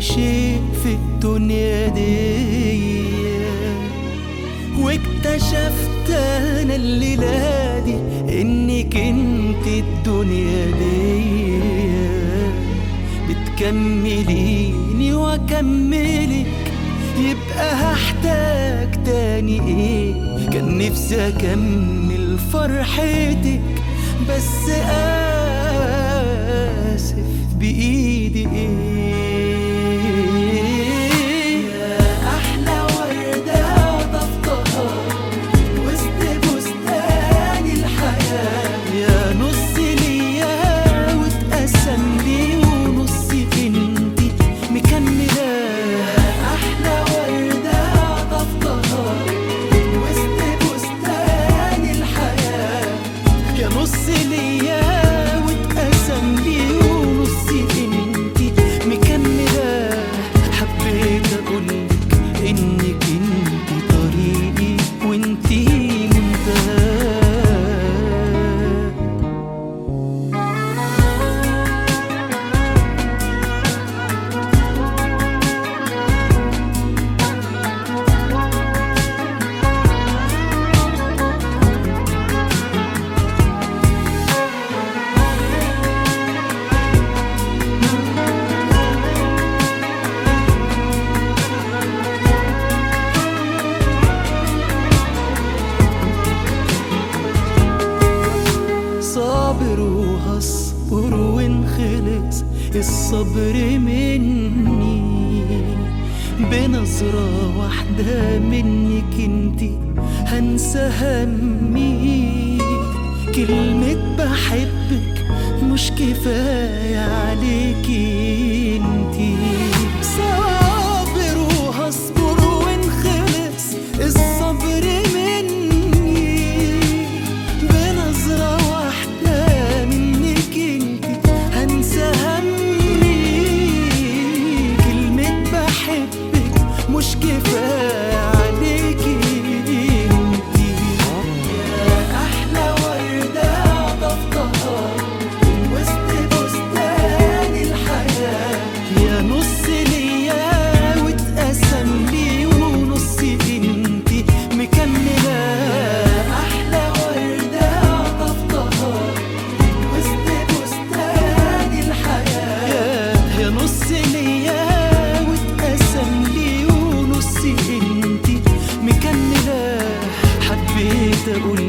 شيء في الدنيا دي واكتشفت انا الليلة دي انك انت الدنيا دي بتكمليني واكملك يبقى هحتاج تاني ايه كان نفسي اكمل فرحتك بس اسف بايدي ايه يا احلى ورده طفتها وسط بستان الحياه يا نص ليا واتقسم لي ونصي انتي مكمله احلى ورده طفتها وسط بستان الحياه يا نص ليا واتقسم لي ونصي انتي مكملة حبيت اقولك انك انتي طريقي وانتي منتهى صابر وهصبر ونخلص الصبر مني بنظرة واحدة منك انتي هنسى همي كلمة بحبك مش كفاية عليكي انتي صابر وهصبر ونخلص الصبر مني بنظرة واحدة منك انت هنسى همي كلمة بحبك مش كفاية عليكي انتي يا أحلى وردة طفتها وسط بستان الحياة يا نص ليا واتقسم لي ونصي انتي مكملة أحلى وردة طفتها وسط بستان الحياة يا- يا نص ليا واتقسم لي ونصي انتي مكملة حبيت اقول